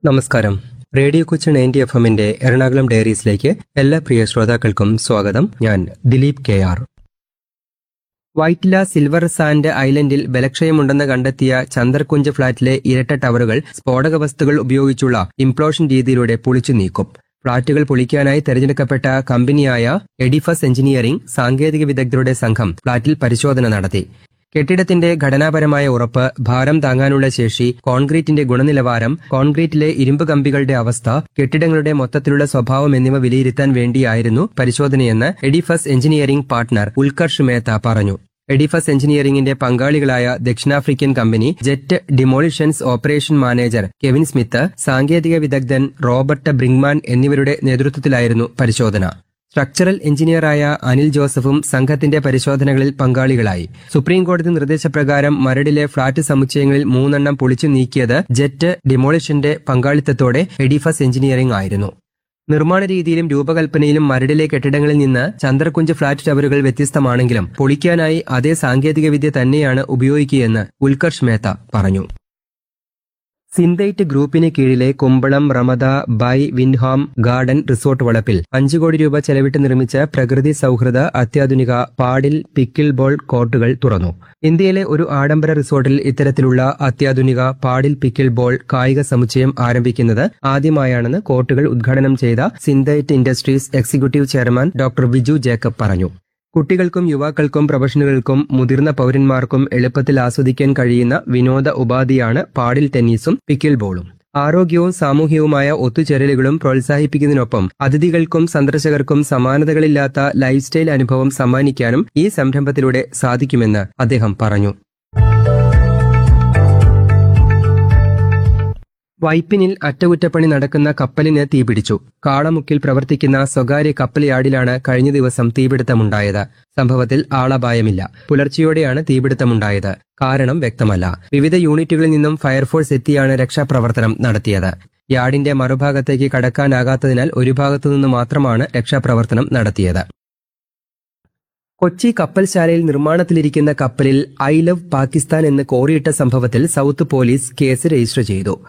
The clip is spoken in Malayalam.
നമസ്കാരം റേഡിയോ കൊച്ചി നയൻറ്റി എഫ് എമ്മിന്റെ എറണാകുളം ഡയറീസിലേക്ക് എല്ലാ പ്രിയ ശ്രോതാക്കൾക്കും സ്വാഗതം ഞാൻ Dileep K R Vyttila silver sand ഐലൻഡിൽ ബലക്ഷയമുണ്ടെന്ന് കണ്ടെത്തിയ ചന്ദർകുഞ്ച് ഫ്ളാറ്റിലെ ഇരട്ട ടവറുകൾ സ്ഫോടക വസ്തുക്കൾ ഉപയോഗിച്ചുള്ള ഇംപ്ലോഷൻ രീതിയിലൂടെ പൊളിച്ചു നീക്കും ഫ്ളാറ്റുകൾ പൊളിക്കാനായി തെരഞ്ഞെടുക്കപ്പെട്ട കമ്പനിയായ എഡിഫസ് എഞ്ചിനീയറിംഗ് സാങ്കേതിക വിദഗ്ധരുടെ സംഘം ഫ്ളാറ്റിൽ പരിശോധന നടത്തി കെട്ടിടത്തിന്റെ ഘടനാപരമായ ഉറപ്പ് ഭാരം താങ്ങാനുള്ള ശേഷി കോൺക്രീറ്റിന്റെ ഗുണനിലവാരം കോൺക്രീറ്റിലെ ഇരുമ്പ് കമ്പികളുടെ അവസ്ഥ കെട്ടിടങ്ങളുടെ മൊത്തത്തിലുള്ള സ്വഭാവം എന്നിവ വിലയിരുത്താൻ വേണ്ടിയായിരുന്നു പരിശോധനയെന്ന് Edifice engineering partner Utkarsh Mehta പറഞ്ഞു എഡിഫസ് എഞ്ചിനീയറിംഗിന്റെ പങ്കാളികളായ ദക്ഷിണാഫ്രിക്കൻ company jet demolitions operation manager Kevin Smith സാങ്കേതിക വിദഗ്ധൻ റോബർട്ട് ബ്രിങ്മാൻ എന്നിവരുടെ നേതൃത്വത്തിലായിരുന്നു പരിശോധന സ്ട്രക്ചറൽ എഞ്ചിനീയറായ അനിൽ ജോസഫും സംഘത്തിന്റെ പരിശോധനകളിൽ പങ്കാളികളായി സുപ്രീം കോടതി നിർദ്ദേശപ്രകാരം മരടിലെ ഫ്ളാറ്റ് സമുച്ചയങ്ങളിൽ മൂന്നെണ്ണം പൊളിച്ചു നീക്കിയത് ജെറ്റ് ഡിമോളിഷന്റെ പങ്കാളിത്തത്തോടെ എഡിഫസ് എഞ്ചിനീയറിംഗ് ആയിരുന്നു നിർമ്മാണ രീതിയിലും രൂപകൽപ്പനയിലും മരടിലെ കെട്ടിടങ്ങളിൽ നിന്ന് ചന്ദ്രകുഞ്ച് ഫ്ളാറ്റ് ടവറുകൾ വ്യത്യസ്തമാണെങ്കിലും പൊളിക്കാനായി അതേ സാങ്കേതികവിദ്യ തന്നെയാണ് ഉപയോഗിക്കുകയെന്ന് ഉൽക്കർഷ് മേത്ത പറഞ്ഞു സിന്തൈറ്റ് ഗ്രൂപ്പിന് കീഴിലെ കുമ്പളം റമദ ബൈ വിൻഹാം ഗാർഡൻ റിസോർട്ട് വളപ്പിൽ അഞ്ചു കോടി രൂപ ചെലവിട്ട് നിർമ്മിച്ച പ്രകൃതി സൗഹൃദ അത്യാധുനിക പാഡിൽ പിക്കിൾ ബോൾ കോർട്ടുകൾ തുറന്നു ഇന്ത്യയിലെ ഒരു ആഡംബര റിസോർട്ടിൽ ഇത്തരത്തിലുള്ള അത്യാധുനിക പാഡിൽ പിക്കിൾ ബോൾ കായിക സമുച്ചയം ആരംഭിക്കുന്നത് ആദ്യമായാണെന്ന് കോർട്ടുകൾ ഉദ്ഘാടനം ചെയ്ത Synthite industries executive chairman doctor Viju Jacob പറഞ്ഞു കുട്ടികൾക്കും യുവാക്കൾക്കും പ്രൊഫഷണലുകൾക്കും മുതിർന്ന പൗരന്മാർക്കും എളുപ്പത്തിൽ ആസ്വദിക്കാൻ കഴിയുന്ന വിനോദ ഉപാധിയാണ് പാഡിൽ ടെന്നീസും പിക്കിൾ ബോളും ആരോഗ്യവും സാമൂഹികവുമായ ഒത്തുചേരലുകളും പ്രോത്സാഹിപ്പിക്കുന്നതിനൊപ്പം അതിഥികൾക്കും സന്ദർശകർക്കും സമാനതകളില്ലാത്ത ലൈഫ് സ്റ്റൈൽ അനുഭവം സമ്മാനിക്കാനും ഈ സംരംഭത്തിലൂടെ സാധിക്കുമെന്ന് അദ്ദേഹം പറഞ്ഞു വൈപ്പിനിൽ അറ്റകുറ്റപ്പണി നടക്കുന്ന കപ്പലിന് തീപിടിച്ചു കാളമുക്കിൽ പ്രവർത്തിക്കുന്ന സ്വകാര്യ കപ്പൽ യാർഡിലാണ് കഴിഞ്ഞ ദിവസം തീപിടുത്തമുണ്ടായത് സംഭവത്തിൽ ആളപായമില്ല പുലർച്ചെയോടെയാണ് തീപിടുത്തമുണ്ടായത് കാരണം വ്യക്തമല്ല വിവിധ യൂണിറ്റുകളിൽ നിന്നും ഫയർഫോഴ്സ് എത്തിയാണ് രക്ഷാപ്രവർത്തനം നടത്തിയത് യാർഡിന്റെ മറുഭാഗത്തേക്ക് കടക്കാനാകാത്തതിനാൽ ഒരു ഭാഗത്തുനിന്ന് മാത്രമാണ് രക്ഷാപ്രവർത്തനം നടത്തിയത് കൊച്ചി കപ്പൽശാലയിൽ നിർമ്മാണത്തിലിരിക്കുന്ന കപ്പലിൽ ഐ ലവ് പാകിസ്ഥാൻ എന്ന് കോറിയിട്ട സംഭവത്തിൽ സൗത്ത് പോലീസ് കേസ് രജിസ്റ്റർ ചെയ്തു